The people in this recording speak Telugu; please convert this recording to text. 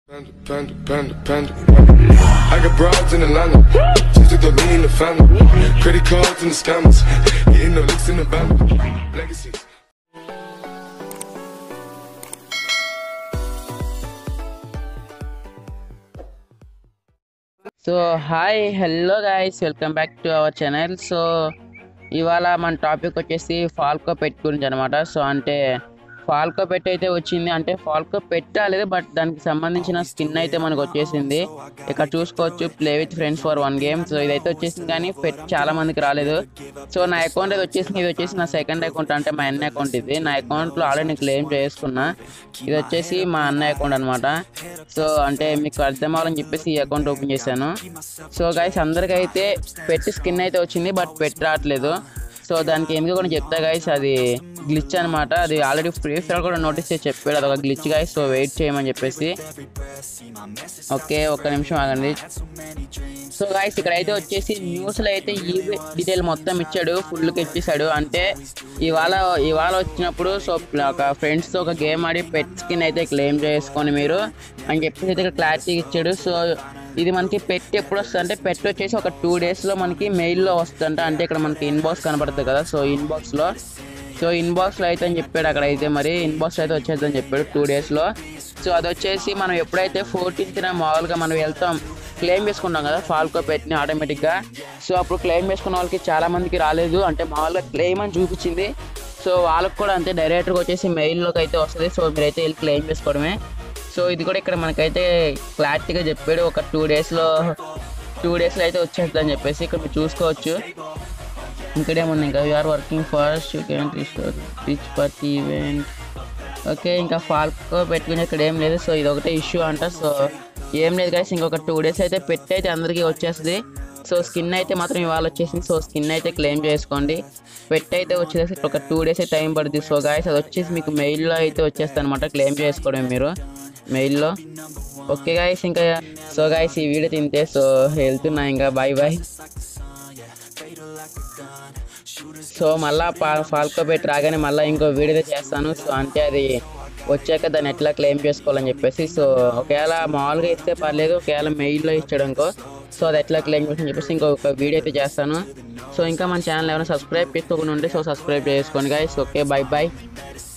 Panda, panda, panda, panda, panda. I got broads in Atlanta. Just took the lean in the family. Credit cards and the scammers. Getting no licks in the band. Legacies. So hi hello guys welcome back to our channel so ఇవాళ మన టాపిక్ వచ్చేసి ఫాల్కో పెట్ గురించి అనమాట సో అంటే ఫాల్కో పెట్ అయితే వచ్చింది అంటే ఫాల్కో పెట్టాలేదు బట్ దానికి సంబంధించిన స్కిన్ అయితే మనకు వచ్చేసింది ఇక్కడ చూసుకోవచ్చు play with friends for one game so ఇదైతే వచ్చేసింది కానీ పెట్ చాలా మందికి రాలేదు సో నా అకౌంట్ ఇది వచ్చేసింది ఇది వచ్చేసి నా సెకండ్ అకౌంట్ అంటే మా అన్న అకౌంట్ ఇది నా అకౌంట్లో ఆల్రెడీ క్లెయిమ్ చేసుకున్నా ఇది వచ్చేసి మా అన్న అకౌంట్ అనమాట సో అంటే మీకు అర్థం అవ్వాలని చెప్పేసి ఈ అకౌంట్ ఓపెన్ చేశాను సో గైస్ అందరికైతే పెట్టి స్కిన్ అయితే వచ్చింది బట్ పెట్టి రావట్లేదు సో దానికి ఎందుకు కూడా చెప్తా గైస్ అది గ్లిచ్ అనమాట అది ఆల్రెడీ ఫ్రీ ఫైర్ కూడా నోటీస్ చేసి చెప్పాడు అది ఒక గ్లిచ్ గైస్ సో వెయిట్ చేయమని చెప్పేసి ఓకే ఒక్క నిమిషం ఆగండి సో గాయస్ ఇక్కడ అయితే వచ్చేసి న్యూస్లో అయితే ఈ డీటెయిల్ మొత్తం ఇచ్చాడు ఫుల్కి ఇచ్చేసాడు అంటే ఇవాళ ఇవాళ వచ్చినప్పుడు సో ఒక ఫ్రెండ్స్తో ఒక గేమ్ ఆడి పెట్ స్కిన్ అయితే క్లెయిమ్ చేసుకొని మీరు అని చెప్పేసి అయితే ఇక్కడ క్లారిటీ ఇచ్చాడు సో ఇది మనకి పెట్ ఎప్పుడు వస్తుంది అంటే పెట్ వచ్చేసి ఒక టూ డేస్లో మనకి మెయిల్లో వస్తుందంట అంటే ఇక్కడ మనకి ఇన్బాక్స్ కనబడుతుంది కదా సో ఇన్బాక్స్లో సో ఇన్బాక్స్లో అయితే అని చెప్పాడు అక్కడ అయితే మరి ఇన్బాక్స్ అయితే వచ్చేద్దని చెప్పాడు టూ డేస్లో సో అది వచ్చేసి మనం ఎప్పుడైతే ఫోర్టీన్త్న మామూలుగా మనం వెళ్తాం క్లెయిమ్ చేసుకుంటాం కదా ఫాల్కో పెట్టిన ఆటోమేటిక్గా సో అప్పుడు క్లెయిమ్ చేసుకున్న వాళ్ళకి చాలా మందికి రాలేదు అంటే మామూలుగా క్లెయిమ్ అని చూపించింది సో వాళ్ళకి కూడా అంతే డైరెక్ట్గా వచ్చేసి మెయిల్లోకి అయితే వస్తుంది సో మీరైతే వెళ్ళి క్లెయిమ్ చేసుకోవడమే సో ఇది కూడా ఇక్కడ మనకైతే క్లారిటీగా చెప్పాడు ఒక టూ డేస్లో టూ డేస్లో అయితే వచ్చేస్తుంది అని చెప్పేసి ఇక్కడ మీరు చూసుకోవచ్చు ఇంకడేముంది ఇంకా you are working first you can reach per event okay ఇంకా ఫాల్కో పెట్టుకునే ఇక్కడ ఏం లేదు సో ఇది ఒకటే ఇష్యూ అంట సో ఏం లేదు guys ఇంకొక టూ డేస్ అయితే పెట్టి అయితే అందరికీ వచ్చేస్తుంది సో స్కిన్ అయితే మాత్రం ఇవాళ వచ్చేసింది సో స్కిన్ అయితే క్లెయిమ్ చేసుకోండి పెట్టి అయితే వచ్చేసి ఒక టూ డేస్ అయితే టైం పడుతుంది సో గాయస్ అది వచ్చేసి మీకు మెయిల్లో అయితే వచ్చేస్తుంది అనమాట క్లెయిమ్ చేసుకోవడం మీరు మెయిల్లో ఓకే గాయస్ ఇంకా సో గాయస్ ఈ వీడియో తింటే సో వెళ్తున్నా ఇంకా బాయ్ బాయ్ సో మళ్ళా పా ఫాల్కో పెట్టి రాగానే మళ్ళీ ఇంకో వీడియో అయితే చేస్తాను సో అంటే అది వచ్చాక దాన్ని ఎట్లా క్లెయిమ్ చేసుకోవాలని చెప్పేసి సో ఒకవేళ మామూలుగా ఇస్తే పర్లేదు ఒకవేళ మెయిల్లో ఇచ్చాడు అనుకో సో అది ఎట్లా క్లెయిమ్ చేసి చెప్పేసి ఇంకొక వీడియో అయితే చేస్తాను సో ఇంకా మన ఛానల్ ఎవరైనా సబ్స్క్రైబ్ చేసుకోకుండా ఉంటే సో సబ్స్క్రైబ్ చేసుకోండి గాయస్ ఓకే బాయ్ బాయ్